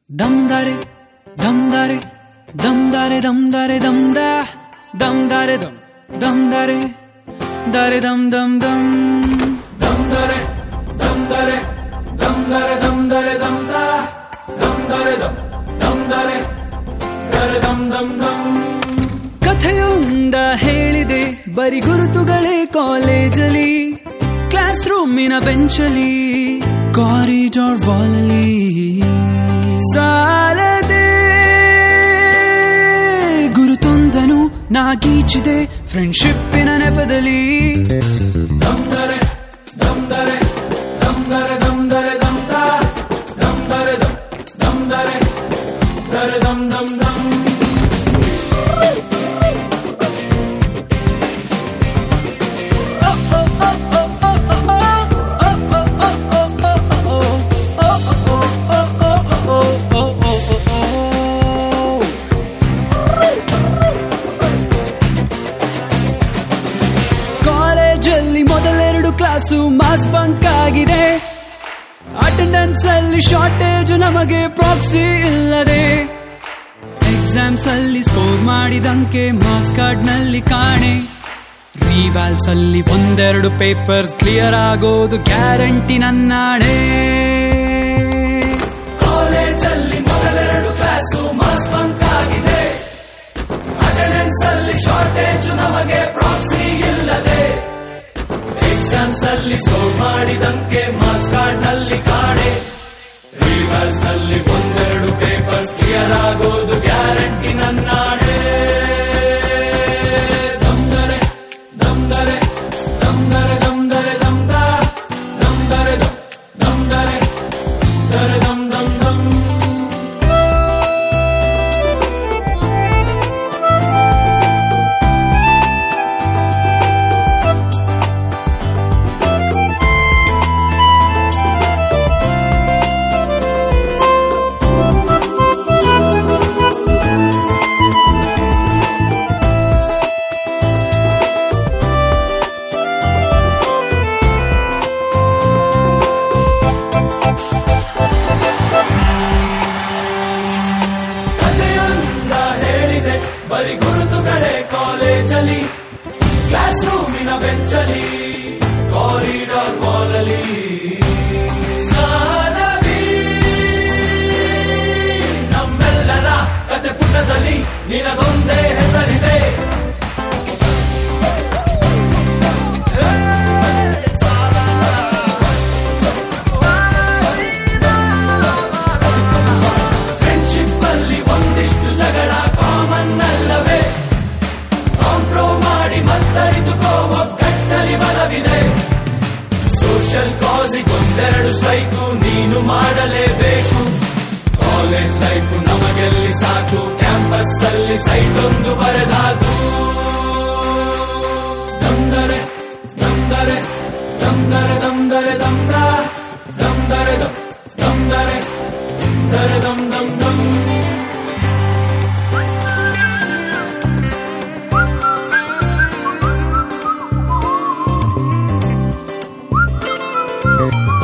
ದಮ್ದಾರೆ ದಮ್ದಾರೆ ದಮ್ದಾರೆ ದಮ್ದಾರೆ ದಮ್ದ ದಮ್ದಾರೆ ದಮ್ ದಮ್ದಾರೆ ದಾರೆ ದಮ್ ದಮ್ ದಮ್ ದಮ್ದರೆ ದಮ್ದರೆ ದಮ್ದರೆ ದಮ್ದರೆ ದಮ್ದ ದಮ್ದರೆ ದಮ್ ದಮ್ದರೆ ದರೆ ದಮ್ ದಮ್ ದಮ್ ಕಥೆಯೊಂದ ಹೇಳಿದೆ ಬರಿ ಗುರುತುಗಳೇ ಕಾಲೇಜಲ್ಲಿ ಕ್ಲಾಸ್ ರೂಮಿನ ಬೆಂಚಲಿ ಕಾರಿಡಾರ್ ವಾಲಲ್ಲಿ ಸಾಲದೆ ಗುರುತೊಂದನು ನಾಗೀಚಿದೆ ಫ್ರೆಂಡ್ಶಿಪ್ಪಿನ ನೆಪದಲ್ಲಿ ದಮ್ದರೆ ದಮ್ದರೆ ದಮ್ದರೆ ದಮ್ದರೆ ದಮ್ದ ದಮ್ದರೆ ದಮ್ ದಮ್ದರೆ ದರೆ ದಮ್ ದಮ್ ದಮ್ ಕಾಲೇಜಲ್ಲಿ ಮೊದಲೆರಡು ಕ್ಲಾಸು ಮಾಸ್ ಬಂಕ್ ಆಗಿದೆ ಅಟೆಂಡೆನ್ಸ್ ಅಲ್ಲಿ ಶಾರ್ಟೇಜ್ ನಮಗೆ ಪ್ರಾಕ್ಸಿ ಇಲ್ಲದೆ ಎಕ್ಸಾಮ್ಸ್ ಅಲ್ಲಿ ಸ್ಕೋರ್ ಮಾಡಿದಂಕೆ ಮಾರ್ಕ್ಸ್ ಕಾರ್ಡ್ ನಲ್ಲಿ ಕಾಣೆ ರಿವ್ಯಾಲ್ಸ್ ಅಲ್ಲಿ ಒಂದೆರಡು ಪೇಪರ್ಸ್ ಕ್ಲಿಯರ್ ಆಗೋದು ಗ್ಯಾರಂಟಿ ನನ್ನಾಣೆ ಕಾಲೇಜಲ್ಲಿ ಮೊದಲೆರಡು ಕ್ಲಾಸು ಮಾಸ್ ಬಂಕ್ ಆಗಿದೆ ಅಟೆಂಡೆನ್ಸ್ ಅಲ್ಲಿ ಶಾರ್ಟೇಜ್ ನಮಗೆ ಪ್ರಾಕ್ಸಿ ಇಲ್ಲದೆ ಎಕ್ಸಾಮ್ಸ್ ಅಲ್ಲಿ ಸ್ಕೋರ್ ಮಾಡಿದಂಕೆ ಮಾರ್ಕ್ಸ್ ಕಾರ್ಡ್ ನಲ್ಲಿ ಕಾಣೆ ರಿವರ್ಸ್ ಅಲ್ಲಿ ಒಂದೆರಡು ಪೇಪರ್ಸ್ ಕ್ಲಿಯರ್ ಆಗೋದು ಗ್ಯಾರಂಟಿ ನನ್ನಾಣೆ ದಮ್ದರೆ ದಮ್ದರೆ ದಮ್ದರೆ ದಮ್ದರೆ ದಮ್ದ ದಮ್ದರೆ ದಮ್ ದಮ್ದರೆ ದರೆ ದಮ್ ದಮ್ ದಮ್ ಕಥೆಯೊಂದ ಹೇಳಿದೆ ಬರಿ ಗುರುತುಗಳೇ ಕಾಲೇಜಲ್ಲಿ ಕ್ಲಾಸ್ ರೂಮಿನ ಬೆಂಚಲಿ ಕಾರಿಡಾರ್ ವಾಲಲ್ಲಿ ಸಾಲವಿ ನಮ್ಮೆಲ್ಲರ ಕತೆ ಪುಟದಲ್ಲಿ ನಿನದೊಂದೇ ಹೆಸರಿದೆ ಫ್ರೆಂಡ್ಶಿಪ್ ಅಲ್ಲಿ ಒಂದಿಷ್ಟು ಜಗಳ ಕಾಮನ್ ಅಲ್ಲವೇ ಕಾಂಪ್ರೋ ಮಾಡಿ ಮತ್ತರಿದುಕೋ ಒಗ್ಗಟ್ಟಲಿ ಬಲವಿದೆ ಸೋಷಿಯಲ್ ಕಾಸಿಗೊಂದೆರಡು ಸ್ಟ್ರೈಕು ನೀನು ಮಾಡಲೇಬೇಕು ಕಾಲೇಜ್ ಲೈಫ್ ನಮಗೆಲ್ಲಿ ಸಾಕು ಕ್ಯಾಂಪಸ್ ಅಲ್ಲಿ ಸೈಟ್ ಒಂದು ಬರೆದಾಕು ದಮ್ದರೆ ದಮ್ದರೆ ದಮ್ದರೆ ದಮ್ದರೆ ದಮ್ದ ದಮ್ದರೆ ದಮ್ ದಮ್ದರೆ ದರೆ ದಮ್ ದಮ್ ದಮ್ Thank